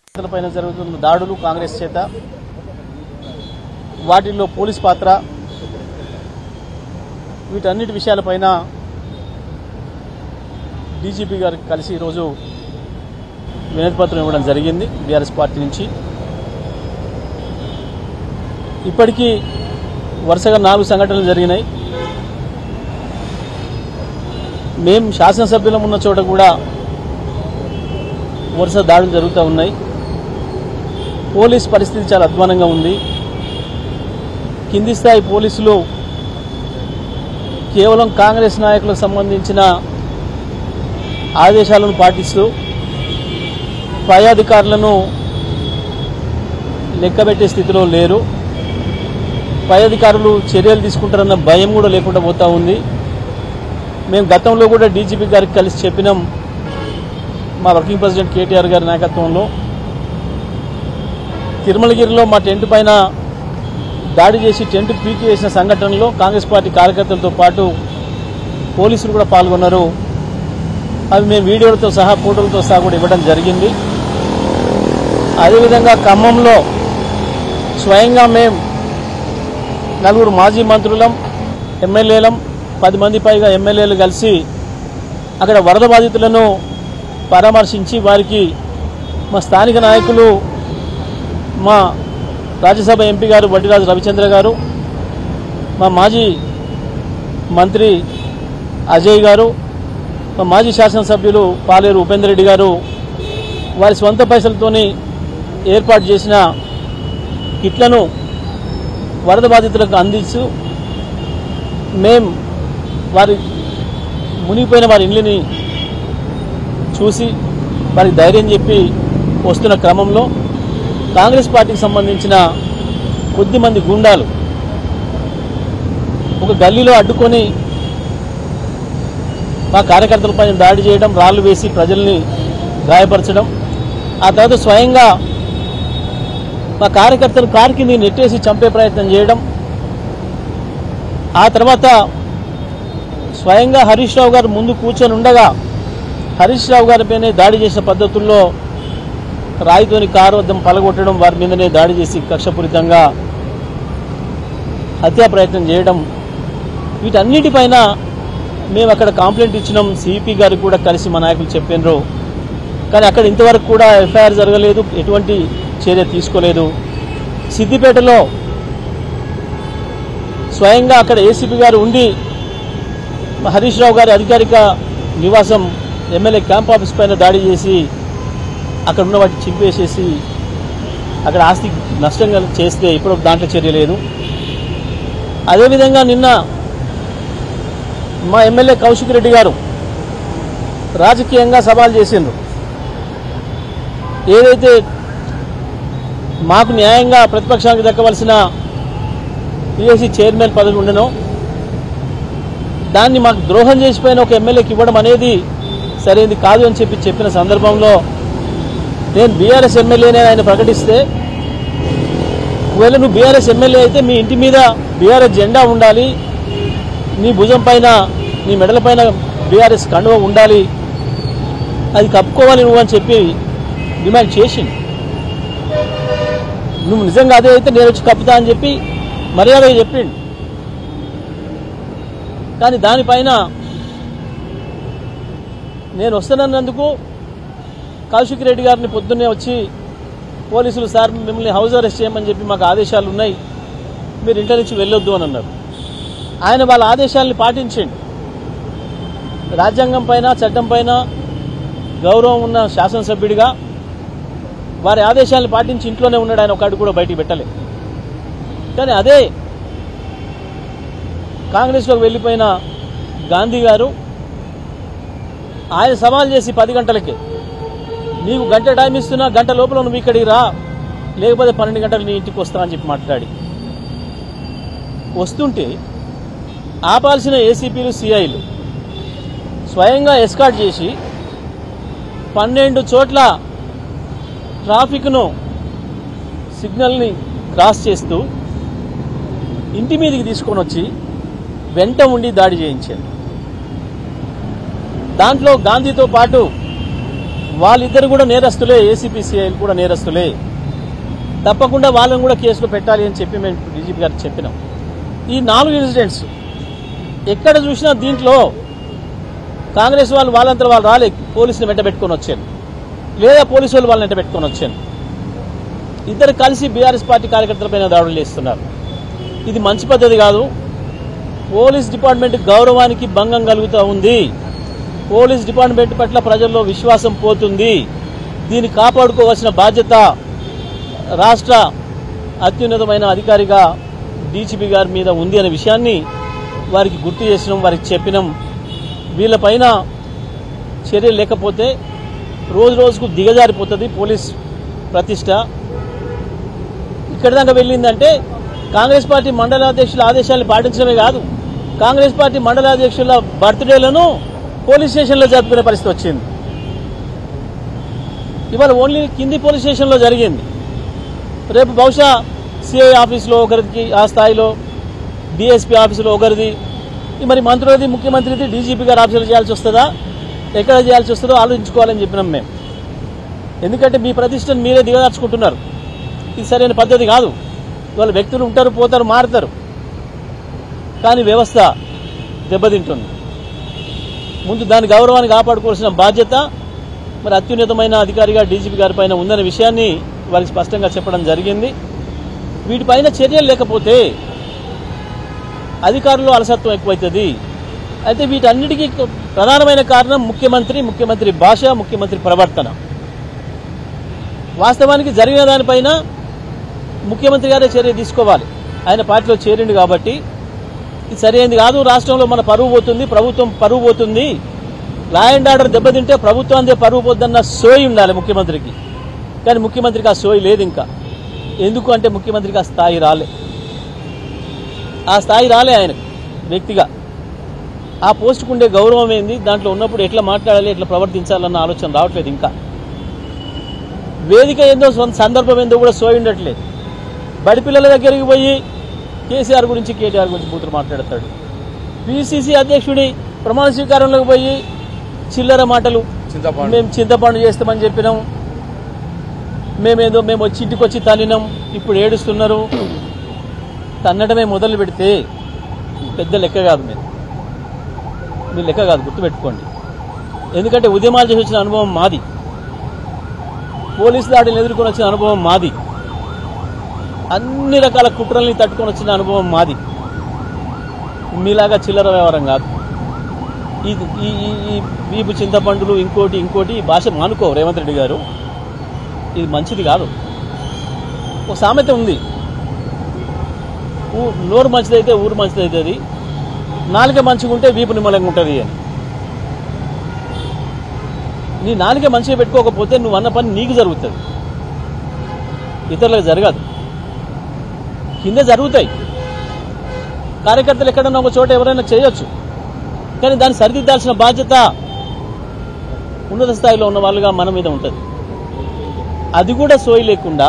పైన జరుగుతున్న దాడులు కాంగ్రెస్ చేత వాటిల్లో పోలీస్ పాత్ర వీటన్నిటి విషయాలపైన డీజీపీ గారికి కలిసి ఈరోజు వినతి పత్రం ఇవ్వడం జరిగింది బీఆర్ఎస్ పార్టీ నుంచి ఇప్పటికీ వరుసగా నాలుగు సంఘటనలు జరిగినాయి మేం శాసనసభ్యులం ఉన్న చోట కూడా వరుస దాడులు జరుగుతూ ఉన్నాయి పోలీస్ పరిస్థితి చాలా అధ్వానంగా ఉంది కింది స్థాయి పోలీసులు కేవలం కాంగ్రెస్ నాయకులకు సంబంధించిన ఆదేశాలను పాటిస్తూ పై అధికారులను లెక్కబెట్టే స్థితిలో లేరు పై అధికారులు చర్యలు తీసుకుంటారన్న భయం కూడా లేకుండా పోతా ఉంది మేము గతంలో కూడా డీజీపీ గారికి కలిసి చెప్పినాం మా వర్కింగ్ ప్రెసిడెంట్ కేటీఆర్ గారి నాయకత్వంలో తిరుమలగిరిలో మా టెంట్ పైన దాడి చేసి టెంట్ పీకి వేసిన సంఘటనలో కాంగ్రెస్ పార్టీ కార్యకర్తలతో పాటు పోలీసులు కూడా పాల్గొన్నారు అవి మేము వీడియోలతో సహా ఫోటోలతో సహా కూడా ఇవ్వడం జరిగింది అదేవిధంగా ఖమ్మంలో స్వయంగా మేము నలుగురు మాజీ మంత్రులం ఎమ్మెల్యేలం పది మంది పైగా ఎమ్మెల్యేలు కలిసి అక్కడ వరద బాధితులను పరామర్శించి వారికి మా స్థానిక నాయకులు మా రాజ్యసభ ఎంపీ గారు వడ్డిరాజు రవిచంద్ర గారు మా మాజీ మంత్రి అజయ్ గారు మా మాజీ శాసనసభ్యులు పాలేరు ఉపేందర్ రెడ్డి గారు వారి స్వంత పైసలతోని ఏర్పాటు చేసిన కిట్లను వరద బాధితులకు అందిస్తూ మేం వారి మునిగిపోయిన వారి ఇళ్ళని చూసి వారికి ధైర్యం చెప్పి వస్తున్న క్రమంలో కాంగ్రెస్ పార్టీకి సంబంధించిన కొద్దిమంది గుండాలు ఒక గల్లీలో అడ్డుకొని మా కార్యకర్తలపై దాడి చేయడం రాళ్లు వేసి ప్రజల్ని గాయపరచడం ఆ తర్వాత స్వయంగా మా కార్యకర్తలు కారు కింద నెట్టేసి చంపే ప్రయత్నం చేయడం ఆ తర్వాత స్వయంగా హరీష్ రావు గారు ముందు కూర్చొని ఉండగా హరీష్ రావు గారిపైనే దాడి చేసిన పద్ధతుల్లో రాయితోని కారు వద్ద పలగొట్టడం వారి మీదనే దాడి చేసి కక్షపూరితంగా హత్యా ప్రయత్నం చేయడం వీటన్నిటిపైన మేము అక్కడ కంప్లైంట్ ఇచ్చినాం సిపి గారికి కూడా కలిసి మా నాయకులు చెప్పినారు కానీ అక్కడ ఇంతవరకు కూడా ఎఫ్ఐఆర్ జరగలేదు ఎటువంటి చర్య తీసుకోలేదు సిద్దిపేటలో స్వయంగా అక్కడ ఏసీపీ గారు ఉండి మా హరీష్ రావు గారి అధికారిక నివాసం ఎమ్మెల్యే క్యాంప్ ఆఫీస్ పైన దాడి చేసి అక్కడ ఉన్న వాటిని చింపేసేసి అక్కడ ఆస్తి నష్టంగా చేస్తే ఇప్పుడు దాంట్లో చర్య లేదు అదేవిధంగా నిన్న మా ఎమ్మెల్యే కౌశిక్ రెడ్డి గారు రాజకీయంగా సవాల్ చేసిండ్రు ఏదైతే మాకు న్యాయంగా ప్రతిపక్షానికి దక్కవలసిన పిఎస్సి చైర్మన్ పదవి ఉండనో దాన్ని మాకు ద్రోహం చేసిపోయిన ఒక ఎమ్మెల్యేకి ఇవ్వడం అనేది సరైనది కాదు అని చెప్పి చెప్పిన సందర్భంలో నేను బీఆర్ఎస్ ఎమ్మెల్యేనే ఆయన ప్రకటిస్తే ఒకవేళ నువ్వు బీఆర్ఎస్ ఎమ్మెల్యే అయితే మీ ఇంటి మీద బీఆర్ఎస్ జెండా ఉండాలి నీ భుజం పైన నీ మెడల పైన బీఆర్ఎస్ కండువ ఉండాలి అది కప్పుకోవాలి నువ్వు అని చెప్పి డిమాండ్ చేసింది నువ్వు నిజంగా అదే అయితే నేను వచ్చి కప్పుతా అని చెప్పి మర్యాదగా చెప్పిండు కానీ దానిపైన నేను వస్తానన్నందుకు కౌశిక్ రెడ్డి గారిని పొద్దున్నే వచ్చి పోలీసులు సార్ మిమ్మల్ని హౌస్ అరెస్ట్ చేయమని చెప్పి మాకు ఆదేశాలు ఉన్నాయి మీరు ఇంటి నుంచి వెళ్ళొద్దు అని అన్నారు ఆయన వాళ్ళ ఆదేశాలని పాటించండి రాజ్యాంగం పైన చట్టం పైన గౌరవం ఉన్న శాసనసభ్యుడిగా వారి ఆదేశాలను పాటించి ఇంట్లోనే ఉన్నాడు ఆయన ఒకటి కూడా బయటికి పెట్టలే కానీ అదే కాంగ్రెస్లోకి వెళ్ళిపోయిన గాంధీ గారు ఆయన సవాల్ చేసి పది గంటలకే నీకు గంట టైం ఇస్తున్నా గంట లోపల నువ్వు ఇక్కడికి రా లేకపోతే పన్నెండు గంటలు నీ ఇంటికి వస్తా అని చెప్పి మాట్లాడి వస్తుంటే ఆపాల్సిన ఏసీపీలు సిఐలు స్వయంగా ఎస్కాట్ చేసి పన్నెండు చోట్ల ట్రాఫిక్ను సిగ్నల్ని క్రాస్ చేస్తూ ఇంటి మీదకి తీసుకొని వచ్చి వెంట ఉండి దాడి చేయించారు దాంట్లో గాంధీతో పాటు వాళ్ళిద్దరు కూడా నేరస్తులే ఏసీపీ సిఐలు కూడా నేరస్తులే తప్పకుండా వాళ్ళని కూడా కేసులో పెట్టాలి అని చెప్పి మేము డీజీపీ గారికి చెప్పినాం ఈ నాలుగు ఇన్సిడెంట్స్ ఎక్కడ చూసినా దీంట్లో కాంగ్రెస్ వాళ్ళు వాళ్ళంతా వాళ్ళు రాలే పోలీసుని వెంట పెట్టుకొని వచ్చాను లేదా పోలీసు వాళ్ళు వాళ్ళని వెంట పెట్టుకొని వచ్చాను ఇద్దరు కలిసి బీఆర్ఎస్ పార్టీ కార్యకర్తలపైన దాడులు చేస్తున్నారు ఇది మంచి పద్ధతి కాదు పోలీస్ డిపార్ట్మెంట్ గౌరవానికి భంగం కలుగుతూ ఉంది పోలీస్ డిపార్ట్మెంట్ పట్ల ప్రజల్లో విశ్వాసం పోతుంది దీన్ని కాపాడుకోవాల్సిన బాధ్యత రాష్ట్ర అత్యున్నతమైన అధికారిగా డీజీపీ గారి మీద ఉంది అనే విషయాన్ని వారికి గుర్తు చేసినాం వారికి చెప్పినాం వీళ్ళపైన చర్యలు లేకపోతే రోజు రోజుకు దిగజారిపోతుంది పోలీస్ ప్రతిష్ట ఇక్కడి దాకా వెళ్ళిందంటే కాంగ్రెస్ పార్టీ మండల అధ్యక్షుల ఆదేశాలను పాటించడమే కాదు కాంగ్రెస్ పార్టీ మండల అధ్యక్షుల బర్త్డేలను పోలీస్ స్టేషన్లో జరుపుకునే పరిస్థితి వచ్చింది ఇవాళ ఓన్లీ కింది పోలీస్ స్టేషన్లో జరిగింది రేపు బహుశా సిఐ ఆఫీసులో ఒకరికి ఆ స్థాయిలో డిఎస్పీ ఆఫీసులో ఒకరిది ఈ మరి మంత్రులది ముఖ్యమంత్రిది డీజీపీ గారు ఆఫీసులో చేయాల్సి వస్తుందా ఎక్కడ చేయాల్సి వస్తుందో ఆలోచించుకోవాలని చెప్పినాం మేము ఎందుకంటే మీ ప్రతిష్టను మీరే దిగదార్చుకుంటున్నారు ఇది సరైన పద్ధతి కాదు ఇవాళ వ్యక్తులు ఉంటారు పోతారు మారుతారు కానీ వ్యవస్థ దెబ్బతింటుంది ముందు దాని గౌరవాన్ని కాపాడుకోవాల్సిన బాధ్యత మరి అత్యున్నతమైన అధికారిగా డీజీపీ గారి పైన ఉందనే విషయాన్ని వారికి స్పష్టంగా చెప్పడం జరిగింది వీటిపైన చర్యలు లేకపోతే అధికారులు అలసత్వం ఎక్కువైతుంది అయితే వీటన్నిటికీ ప్రధానమైన కారణం ముఖ్యమంత్రి ముఖ్యమంత్రి భాష ముఖ్యమంత్రి ప్రవర్తన వాస్తవానికి జరిగిన దానిపైన ముఖ్యమంత్రి గారే చర్య తీసుకోవాలి ఆయన పార్టీలో చేరిండు కాబట్టి ఇది సరైనది కాదు రాష్ట్రంలో మన పరువు పోతుంది ప్రభుత్వం పరువు పోతుంది లా అండ్ ఆర్డర్ దెబ్బతింటే ప్రభుత్వానికి పరువు పోద్దన్న సోయి ఉండాలి ముఖ్యమంత్రికి కానీ ముఖ్యమంత్రికి ఆ సోయి లేదు ఇంకా ఎందుకు అంటే ముఖ్యమంత్రికి ఆ స్థాయి రాలే ఆ స్థాయి రాలే ఆయనకు వ్యక్తిగా ఆ పోస్టుకు ఉండే గౌరవం ఏంది దాంట్లో ఉన్నప్పుడు ఎట్లా మాట్లాడాలి ఎట్లా ప్రవర్తించాలన్న ఆలోచన రావట్లేదు ఇంకా వేదిక ఏందో సొంత సందర్భం ఏందో కూడా సోయి ఉండట్లేదు బడి పిల్లల దగ్గరికి పోయి కేసీఆర్ గురించి కేటీఆర్ గురించి బూతులు మాట్లాడతాడు పిసిసి అధ్యక్షుడి ప్రమాణ స్వీకారంలోకి పోయి చిల్లర మాటలు చింతపండు మేము చింతపండు చేస్తామని చెప్పినాం మేమేదో మేము వచ్చి ఇంటికి వచ్చి తన్నినాం ఇప్పుడు ఏడుస్తున్నారు తన్నడమే మొదలు పెడితే పెద్ద లెక్క కాదు మీరు మీ లెక్క కాదు గుర్తుపెట్టుకోండి ఎందుకంటే ఉద్యమాలు చేసి వచ్చిన అనుభవం మాది పోలీసు దాడిని ఎదుర్కొని వచ్చిన అనుభవం మాది అన్ని రకాల కుట్రల్ని తట్టుకొని వచ్చిన అనుభవం మాది మీలాగా చిల్లర వ్యవహారం కాదు ఈ ఈ ఈ- ఈ వీపు చింతపండులు ఇంకోటి ఇంకోటి ఈ భాష మానుకో రేవంత్ రెడ్డి గారు ఇది మంచిది కాదు ఒక సామెత ఉంది ఊ- నోరు మంచిదైతే ఊరు మంచిదైతుంది నాలుక మంచిగా ఉంటే వీపు నిమ్మలంగా ఉంటుంది అని నీ నాలుక మంచిగా పెట్టుకోకపోతే నువ్వు అన్న పని నీకు జరుగుతుంది ఇతరులకు జరగదు కింద జరుగుతాయి కార్యకర్తలు ఎక్కడన్నా ఒక చోట ఎవరైనా చేయొచ్చు కానీ దాన్ని సరిదిద్దాల్సిన బాధ్యత ఉన్నత స్థాయిలో ఉన్న వాళ్ళుగా మన మీద ఉంటుంది అది కూడా సోయి లేకుండా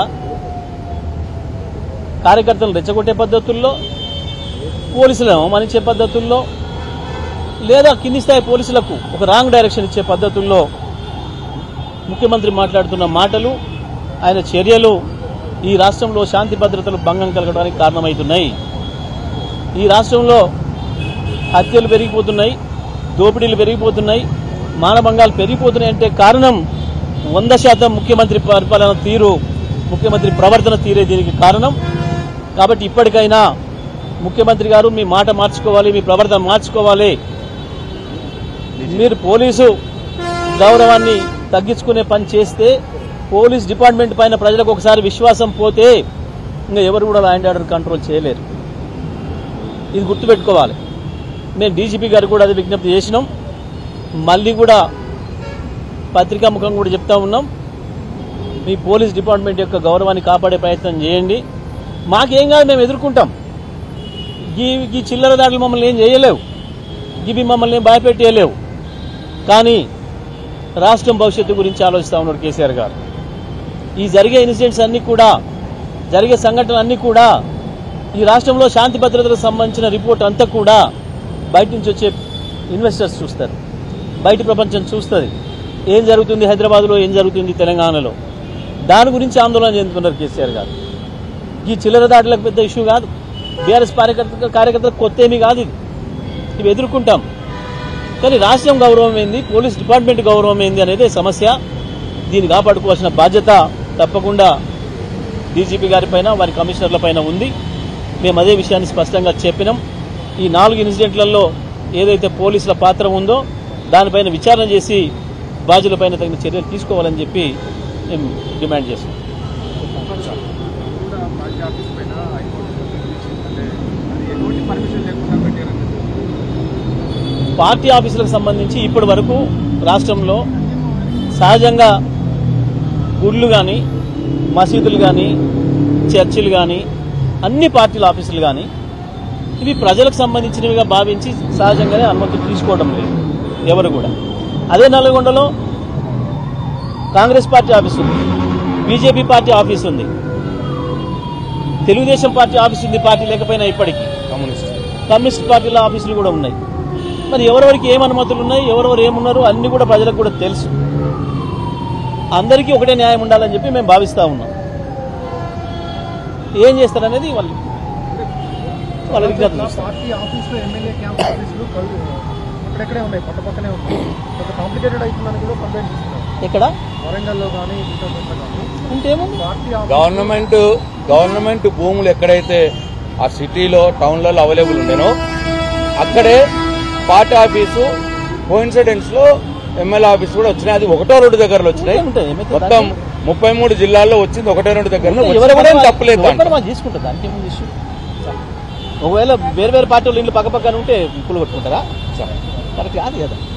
కార్యకర్తలను రెచ్చగొట్టే పద్ధతుల్లో పోలీసులను అవమానించే పద్ధతుల్లో లేదా కింది స్థాయి పోలీసులకు ఒక రాంగ్ డైరెక్షన్ ఇచ్చే పద్ధతుల్లో ముఖ్యమంత్రి మాట్లాడుతున్న మాటలు ఆయన చర్యలు ఈ రాష్ట్రంలో శాంతి భద్రతలు భంగం కలగడానికి కారణమవుతున్నాయి ఈ రాష్ట్రంలో హత్యలు పెరిగిపోతున్నాయి దోపిడీలు పెరిగిపోతున్నాయి మానభంగాలు పెరిగిపోతున్నాయి అంటే కారణం వంద శాతం ముఖ్యమంత్రి పరిపాలన తీరు ముఖ్యమంత్రి ప్రవర్తన తీరే దీనికి కారణం కాబట్టి ఇప్పటికైనా ముఖ్యమంత్రి గారు మీ మాట మార్చుకోవాలి మీ ప్రవర్తన మార్చుకోవాలి మీరు పోలీసు గౌరవాన్ని తగ్గించుకునే పని చేస్తే పోలీస్ డిపార్ట్మెంట్ పైన ప్రజలకు ఒకసారి విశ్వాసం పోతే ఇంకా ఎవరు కూడా ల్యాండ్ ఆర్డర్ కంట్రోల్ చేయలేరు ఇది గుర్తుపెట్టుకోవాలి మేము డీజీపీ గారు కూడా అది విజ్ఞప్తి చేసినాం మళ్ళీ కూడా పత్రికా ముఖం కూడా చెప్తా ఉన్నాం మీ పోలీస్ డిపార్ట్మెంట్ యొక్క గౌరవాన్ని కాపాడే ప్రయత్నం చేయండి మాకేం కాదు మేము ఎదుర్కొంటాం ఈ ఈ చిల్లర దాడులు మమ్మల్ని ఏం చేయలేవు ఇవి మమ్మల్ని ఏం భయపెట్టేయలేవు కానీ రాష్ట్రం భవిష్యత్తు గురించి ఆలోచిస్తూ ఉన్నాడు కేసీఆర్ గారు ఈ జరిగే ఇన్సిడెంట్స్ అన్నీ కూడా జరిగే సంఘటనలు అన్నీ కూడా ఈ రాష్ట్రంలో శాంతి భద్రతలకు సంబంధించిన రిపోర్ట్ అంతా కూడా బయట నుంచి వచ్చే ఇన్వెస్టర్స్ చూస్తారు బయట ప్రపంచం చూస్తుంది ఏం జరుగుతుంది హైదరాబాద్లో ఏం జరుగుతుంది తెలంగాణలో దాని గురించి ఆందోళన చెందుతున్నారు కేసీఆర్ గారు ఈ చిల్లర దాడులకు పెద్ద ఇష్యూ కాదు బీఆర్ఎస్ కార్యకర్త కార్యకర్తలకు కొత్త ఏమీ కాదు ఇది ఇవి ఎదుర్కొంటాం కానీ రాష్ట్రం గౌరవం ఏంది పోలీస్ డిపార్ట్మెంట్ గౌరవం ఏంది అనేది సమస్య దీన్ని కాపాడుకోవాల్సిన బాధ్యత తప్పకుండా డీజీపీ గారి పైన వారి కమిషనర్ల పైన ఉంది మేము అదే విషయాన్ని స్పష్టంగా చెప్పినాం ఈ నాలుగు ఇన్సిడెంట్లలో ఏదైతే పోలీసుల పాత్ర ఉందో దానిపైన విచారణ చేసి బాధ్యులపైన తగిన చర్యలు తీసుకోవాలని చెప్పి మేము డిమాండ్ చేస్తున్నాం కూడా పార్టీ ఆఫీస్ పైన హైకోర్టు నోటీస్ ఇచ్చింది. అంటే అది ఎటువంటి పర్మిషన్ లేకుండా పెట్టారని పార్టీ ఆఫీసులకు సంబంధించి ఇప్పటి వరకు రాష్ట్రంలో సహజంగా గుళ్ళు కానీ మసీదులు కానీ చర్చిలు కానీ అన్ని పార్టీల ఆఫీసులు కానీ ఇవి ప్రజలకు సంబంధించినవిగా భావించి సహజంగానే అనుమతులు తీసుకోవడం లేదు ఎవరు కూడా అదే నల్గొండలో కాంగ్రెస్ పార్టీ ఆఫీస్ ఉంది బీజేపీ పార్టీ ఆఫీస్ ఉంది తెలుగుదేశం పార్టీ ఆఫీస్ ఉంది పార్టీ లేకపోయినా ఇప్పటికీ కమ్యూనిస్ట్ కమ్యూనిస్ట్ పార్టీల ఆఫీసులు కూడా ఉన్నాయి మరి ఎవరెవరికి ఏం అనుమతులు ఉన్నాయి ఎవరెవరు ఏమున్నారు అన్ని కూడా ప్రజలకు కూడా తెలుసు అందరికీ ఒకటే న్యాయం ఉండాలని చెప్పి మేము భావిస్తా ఉన్నాం ఏం చేస్తారనేది వాళ్ళు వాళ్ళ విజ్ఞప్తి చూస్తాం. పార్టీ ఆఫీసులు ఎమ్మెల్యే క్యాంప్ ఆఫీసులు కల్- అక్కడెక్కడే ఉన్నాయి పక్క పక్కనే ఉన్నాయి కొంత కాంప్లికేటెడ్ అవుతుందని కూడా కంప్లైంట్ ఇస్తున్నారు ఎక్కడ వరంగల్లో కానీ విశాఖపట్నంలో కానీ ఉంటే ఏముంది పార్టీ ఆఫీస్ గవర్నమెంట్ గవర్నమెంట్ భూములు ఎక్కడైతే ఆ సిటీలో టౌన్లలో అవైలబుల్ ఉండేనో అక్కడే పార్టీ ఆఫీసు కోయిన్సిడెన్స్ లో ఎమ్మెల్యే ఆఫీస్ కూడా వచ్చినాయి అది ఒకటో రెండు దగ్గరలో వచ్చినాయి ఉంటాయి, ఏమైతే మొత్తం ముప్పై మూడు జిల్లాల్లో వచ్చింది ఒకటో రెండు దగ్గరలో ఎవరు వచ్చినా కూడా కూడా తప్పులేదు ఎవరు దాంట్లో. కూడా మాకు తీసుకుంటారు దానికి ఏముంది ఇష్యూ ఒకవేళ వేరు వేరు పార్టీలు ఇల్లు పక్క పక్కన ఉంటే పులు కొట్టుకుంటారా కరెక్ట్ కాదు కదా